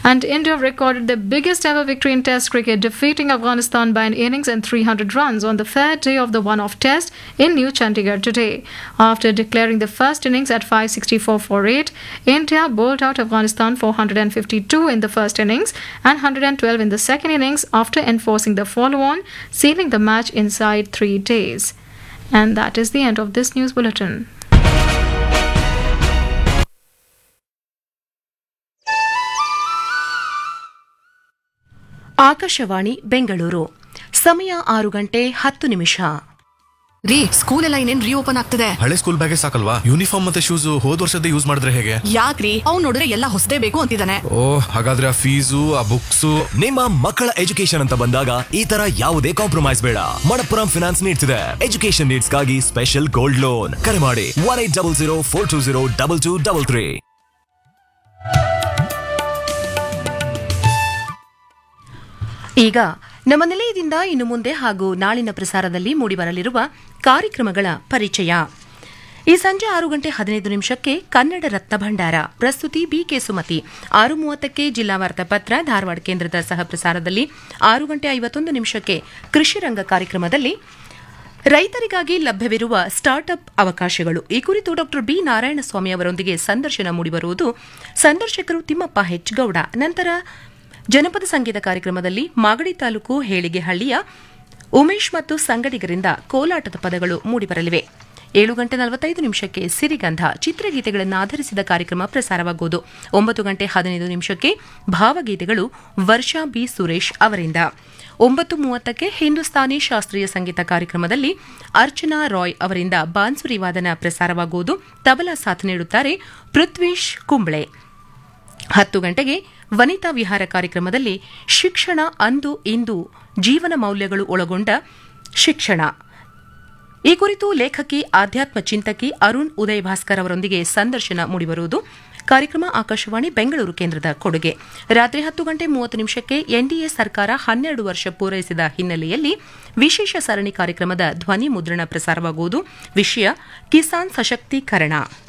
And India recorded the biggest ever victory in Test cricket, defeating Afghanistan by an innings and 300 runs on the third day of the one off Test in New Chandigarh today. After declaring the first innings at 564 for 8, India bowled out Afghanistan 452 in the first innings and 112 in the second innings after enforcing the follow on, sealing the match inside three days. And that is the end of this news bulletin. Akashvani Bengaluru ಸಮಯ ಆರು ಗಂಟೆ ಹತ್ತು ನಿಮಿಷ ರೀ school ಎಲ್ಲ ಇನ್ನೇನ್ reopen ಆಗ್ತಿದೆ ಹಳೆ ಸ್ಕೂಲ್ ಬ್ಯಾಗೇ ಸಾಕಲ್ವಾ ಯೂನಿಫಾರ್ಮ್ ಮತ್ತೆ ಶೂಸ್ ಹೋದ್ ವರ್ಷದ ಯೂಸ್ ಮಾಡಿದ್ರೆ ಹೇಗೆ ಯಾಕ್ರಿ ಅವ್ನ್ ನೋಡಿದ್ರೆ ಎಲ್ಲ ಹೊಸದೇ ಬೇಕು ಅಂತಿದ್ದಾನೆ ಓ ಹಾಗಾದ್ರೆ ಆ ಫೀಸು ಆ ಬುಕ್ಸು ನಿಮ್ಮ ಮಕ್ಕಳ ಎಜುಕೇಶನ್ ಅಂತ ಬಂದಾಗ ಈ ತರ ಯಾವುದೇ ಕಾಂಪ್ರಮೈಸ್ ಬೇಡ ಮಣಪ್ಪುರಂ ಫಿನಾನ್ಸ್ ನೀಡ್ಸ್ ಇದೆ ಎಜುಕೇಶನ್ ನೀಡ್ಸ್ ಗಾಗಿ ಸ್ಪೆಷಲ್ ಗೋಲ್ಡ್ ಲೋನ್ ಕರೆ ಮಾಡಿ one eight double zero four two zero double two double three ಈಗ ನಮ್ಮ ನಿಲಯದಿಂದ ಇನ್ನು ಮುಂದೆ ಹಾಗೂ ನಾಳಿನ ಪ್ರಸಾರದಲ್ಲಿ ಮೂಡಿಬರಲಿರುವ ಕಾರ್ಯಕ್ರಮಗಳ ಪರಿಚಯ ಈ ಸಂಜೆ ಆರು ಗಂಟೆ ಹದಿನೈದು ನಿಮಿಷಕ್ಕೆ ಕನ್ನಡ ರತ್ನ ಭಂಡಾರ ಪ್ರಸ್ತುತಿ ಬಿಕೆ ಸುಮತಿ ಆರು ಮೂವತ್ತಕ್ಕೆ ಜಿಲ್ಲಾ ವಾರ್ತಾಪತ್ರ ಧಾರವಾಡ ಕೇಂದ್ರದ ಸಹ ಪ್ರಸಾರದಲ್ಲಿ ಆರು ಗಂಟೆ ಐವತ್ತೊಂದು ನಿಮಿಷಕ್ಕೆ ಕೃಷಿ ರಂಗ ಕಾರ್ಯಕ್ರಮದಲ್ಲಿ ರೈತರಿಗಾಗಿ ಲಭ್ಯವಿರುವ ಸ್ಟಾರ್ಟ್ಅಪ್ ಅವಕಾಶಗಳು ಈ ಕುರಿತು ಡಾಕ್ಟರ್ ಬಿ ನಾರಾಯಣಸ್ವಾಮಿ ಅವರೊಂದಿಗೆ ಸಂದರ್ಶನ ಮೂಡಿಬರುವುದು ಸಂದರ್ಶಕರು ತಿಮ್ಮಪ್ಪ ಹೆಚ್ ಗೌಡ ನಂತರ ಜನಪದ ಸಂಗೀತ ಕಾರ್ಯಕ್ರಮದಲ್ಲಿ ಮಾಗಡಿ ತಾಲೂಕು ಹೇಳಿಗೆಹಳ್ಳಿಯ ಉಮೇಶ್ ಮತ್ತು ಸಂಗಡಿಗರಿಂದ ಕೋಲಾಟದ ಪದಗಳು ಮೂಡಿಬರಲಿವೆ ಏಳು ಗಂಟೆ ನಲವತ್ತೈದು ನಿಮಿಷಕ್ಕೆ ಸಿರಿಗಂಧ ಚಿತ್ರಗೀತೆಗಳನ್ನು ಆಧರಿಸಿದ ಕಾರ್ಯಕ್ರಮ ಪ್ರಸಾರವಾಗುವುದು ಒಂಬತ್ತು ಗಂಟೆ ಹದಿನೈದು ನಿಮಿಷಕ್ಕೆ ಭಾವಗೀತೆಗಳು ವರ್ಷಾ ಬಿ ಸುರೇಶ್ ಅವರಿಂದ ಒಂಬತ್ತು ಮೂವತ್ತಕ್ಕೆ ಹಿಂದೂಸ್ತಾನಿ ಶಾಸ್ತ್ರೀಯ ಸಂಗೀತ ಕಾರ್ಯಕ್ರಮದಲ್ಲಿ ಅರ್ಚನಾ ರಾಯ್ ಅವರಿಂದ ಬಾನ್ಸುರಿ ವಾದನ ಪ್ರಸಾರವಾಗುವುದು ತಬಲಾ ಸಾಥ್ ನೀಡುತ್ತಾರೆ ಪೃಥ್ವೀಶ್ ಕುಂಬ್ಳೆ ಹತ್ತು ಗಂಟೆಗೆ ವನಿತಾ ವಿಹಾರ ಕಾರ್ಯಕ್ರಮದಲ್ಲಿ ಶಿಕ್ಷಣ ಅಂದು ಇಂದು ಜೀವನ ಮೌಲ್ಯಗಳು ಒಳಗೊಂಡ ಶಿಕ್ಷಣ ಈ ಕುರಿತು ಲೇಖಕಿ ಆಧ್ಯಾತ್ಮ ಚಿಂತಕಿ ಅರುಣ್ ಉದಯ್ ಭಾಸ್ಕರ್ ಅವರೊಂದಿಗೆ ಸಂದರ್ಶನ ಮೂಡಿಬರುವುದು ಕಾರ್ಯಕ್ರಮ ಆಕಾಶವಾಣಿ ಬೆಂಗಳೂರು ಕೇಂದ್ರದ ಕೊಡುಗೆ ರಾತ್ರಿ ಹತ್ತು ಗಂಟೆ ಮೂವತ್ತು ನಿಮಿಷಕ್ಕೆ ಎನ್ಡಿಎ ಸರ್ಕಾರ ಹನ್ನೆರಡು ವರ್ಷ ಪೂರೈಸಿದ ಹಿನ್ನೆಲೆಯಲ್ಲಿ ವಿಶೇಷ ಸರಣಿ ಕಾರ್ಯಕ್ರಮದ ಧ್ವನಿ ಮುದ್ರಣ ಪ್ರಸಾರವಾಗುವುದು ವಿಷಯ ಕಿಸಾನ್ ಸಶಕ್ತೀಕರಣ